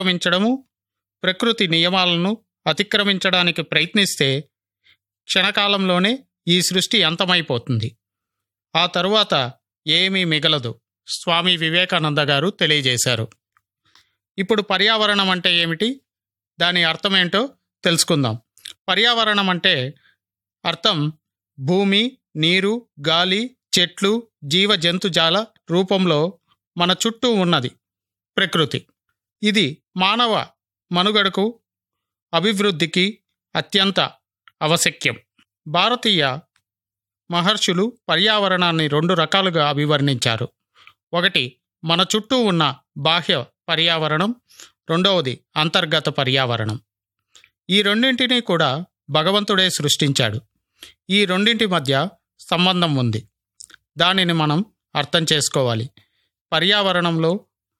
అతిక్రమించడము ప్రకృతి నియమాలను అతిక్రమించడానికి ప్రయత్నిస్తే క్షణకాలంలోనే ఈ సృష్టి అంతమైపోతుంది ఆ తరువాత ఏమీ మిగలదు స్వామి వివేకానంద గారు తెలియజేశారు ఇప్పుడు పర్యావరణం అంటే ఏమిటి దాని అర్థం ఏంటో తెలుసుకుందాం పర్యావరణం అంటే అర్థం భూమి నీరు గాలి చెట్లు జీవ జంతుజాల రూపంలో మన చుట్టూ ఉన్నది ప్రకృతి ఇది మానవ మనుగడకు అభివృద్ధికి అత్యంత ఆవశ్యక్యం భారతీయ మహర్షులు పర్యావరణాన్ని రెండు రకాలుగా అభివర్ణించారు ఒకటి మన చుట్టూ ఉన్న బాహ్య పర్యావరణం రెండవది అంతర్గత పర్యావరణం ఈ రెండింటినీ కూడా భగవంతుడే సృష్టించాడు ఈ రెండింటి మధ్య సంబంధం ఉంది దానిని మనం అర్థం చేసుకోవాలి పర్యావరణంలో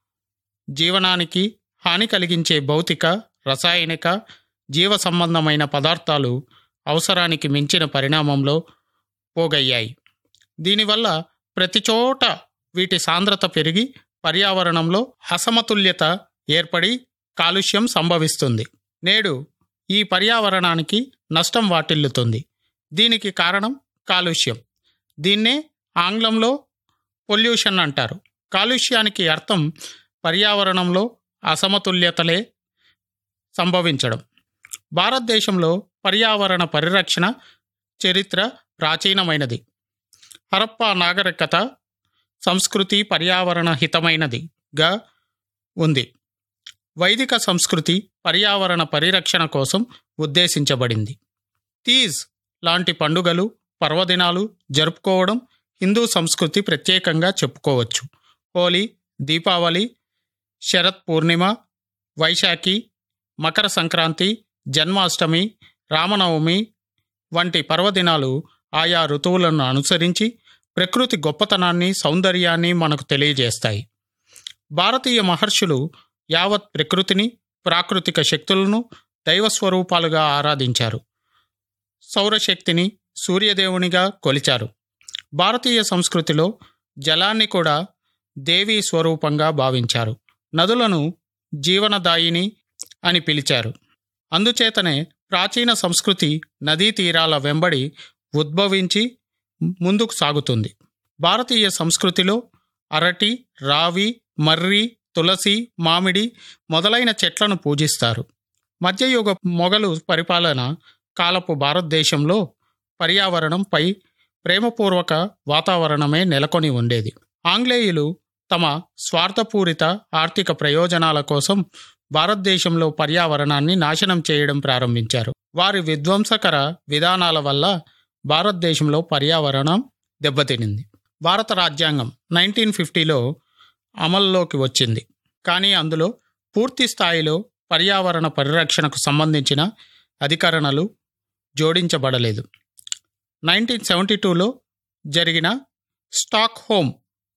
జీవనానికి హాని కలిగించే భౌతిక రసాయనిక జీవ సంబంధమైన పదార్థాలు అవసరానికి మించిన పరిణామంలో పోగయ్యాయి దీనివల్ల ప్రతి చోట వీటి సాంద్రత పెరిగి పర్యావరణంలో అసమతుల్యత ఏర్పడి కాలుష్యం సంభవిస్తుంది నేడు ఈ పర్యావరణానికి నష్టం వాటిల్లుతుంది దీనికి కారణం కాలుష్యం దీన్నే ఆంగ్లంలో పొల్యూషన్ అంటారు కాలుష్యానికి అర్థం పర్యావరణంలో అసమతుల్యతలే సంభవించడం భారతదేశంలో పర్యావరణ పరిరక్షణ చరిత్ర ప్రాచీనమైనది హరప్పా నాగరికత సంస్కృతి పర్యావరణ హితమైనదిగా ఉంది వైదిక సంస్కృతి పర్యావరణ పరిరక్షణ కోసం ఉద్దేశించబడింది తీజ్ లాంటి పండుగలు పర్వదినాలు జరుపుకోవడం హిందూ సంస్కృతి ప్రత్యేకంగా చెప్పుకోవచ్చు హోలీ దీపావళి శరత్ పూర్ణిమ వైశాఖి మకర సంక్రాంతి జన్మాష్టమి రామనవమి వంటి పర్వదినాలు ఆయా ఋతువులను అనుసరించి ప్రకృతి గొప్పతనాన్ని సౌందర్యాన్ని మనకు తెలియజేస్తాయి భారతీయ మహర్షులు యావత్ ప్రకృతిని ప్రాకృతిక శక్తులను దైవస్వరూపాలుగా ఆరాధించారు సౌరశక్తిని సూర్యదేవునిగా కొలిచారు భారతీయ సంస్కృతిలో జలాన్ని కూడా దేవీ స్వరూపంగా భావించారు నదులను జీవనదాయిని అని పిలిచారు అందుచేతనే ప్రాచీన సంస్కృతి నదీ తీరాల వెంబడి ఉద్భవించి ముందుకు సాగుతుంది భారతీయ సంస్కృతిలో అరటి రావి మర్రి తులసి మామిడి మొదలైన చెట్లను పూజిస్తారు మధ్యయుగ మొఘలు పరిపాలన కాలపు భారతదేశంలో పర్యావరణంపై ప్రేమపూర్వక వాతావరణమే నెలకొని ఉండేది ఆంగ్లేయులు తమ స్వార్థపూరిత ఆర్థిక ప్రయోజనాల కోసం భారతదేశంలో పర్యావరణాన్ని నాశనం చేయడం ప్రారంభించారు వారి విధ్వంసకర విధానాల వల్ల భారతదేశంలో పర్యావరణం దెబ్బతినింది భారత రాజ్యాంగం నైన్టీన్ ఫిఫ్టీలో అమల్లోకి వచ్చింది కానీ అందులో పూర్తి స్థాయిలో పర్యావరణ పరిరక్షణకు సంబంధించిన అధికరణలు జోడించబడలేదు నైన్టీన్ సెవెంటీ టూలో జరిగిన స్టాక్ హోమ్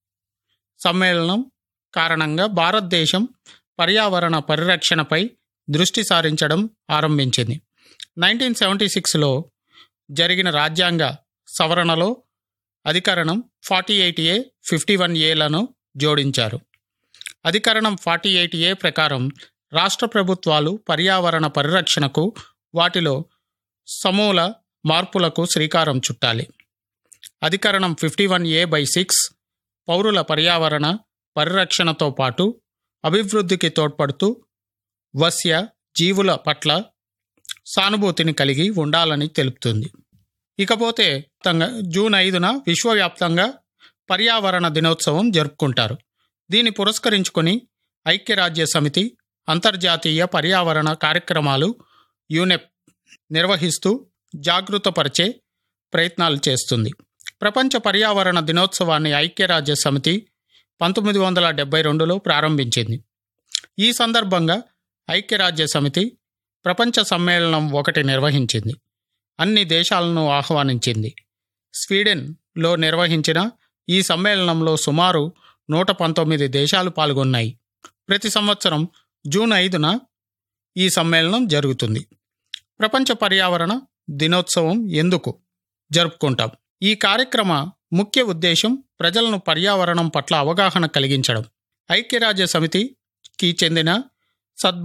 సమ్మేళనం కారణంగా భారతదేశం పర్యావరణ పరిరక్షణపై దృష్టి సారించడం ఆరంభించింది నైన్టీన్ సెవెంటీ సిక్స్లో జరిగిన రాజ్యాంగ సవరణలో అధికరణం forty eight A fifty one ఏలను జోడించారు అధికరణం ఫార్టీ ఎయిట్ ఏ ప్రకారం రాష్ట్ర ప్రభుత్వాలు పర్యావరణ పరిరక్షణకు వాటిలో సమూల మార్పులకు శ్రీకారం చుట్టాలి అధికరణం fifty one A by six పౌరుల పర్యావరణ పరిరక్షణతో పాటు అభివృద్ధికి తోడ్పడుతూ వశ్య జీవుల పట్ల సానుభూతిని కలిగి ఉండాలని తెలుపుతుంది ఇకపోతే మొత్తంగా జూన్ ఐదున విశ్వవ్యాప్తంగా పర్యావరణ దినోత్సవం జరుపుకుంటారు దీన్ని పురస్కరించుకొని ఐక్యరాజ్య సమితి అంతర్జాతీయ పర్యావరణ కార్యక్రమాలు యూనెప్ నిర్వహిస్తూ జాగృతపరిచే ప్రయత్నాలు చేస్తుంది ప్రపంచ పర్యావరణ దినోత్సవాన్ని ఐక్యరాజ్య సమితి పంతొమ్మిది వందల డెబ్బై రెండులో ప్రారంభించింది ఈ సందర్భంగా ఐక్యరాజ్య సమితి ప్రపంచ సమ్మేళనం ఒకటి నిర్వహించింది అన్ని దేశాలను ఆహ్వానించింది స్వీడన్లో నిర్వహించిన ఈ సమ్మేళనంలో సుమారు నూట పంతొమ్మిది దేశాలు పాల్గొన్నాయి ప్రతి సంవత్సరం జూన్ ఐదున ఈ సమ్మేళనం జరుగుతుంది ప్రపంచ పర్యావరణ దినోత్సవం ఎందుకు జరుపుకుంటాం ఈ కార్యక్రమ ముఖ్య ఉద్దేశం ప్రజలను పర్యావరణం పట్ల అవగాహన కలిగించడం ఐక్యరాజ్య సమితికి చెందిన సద్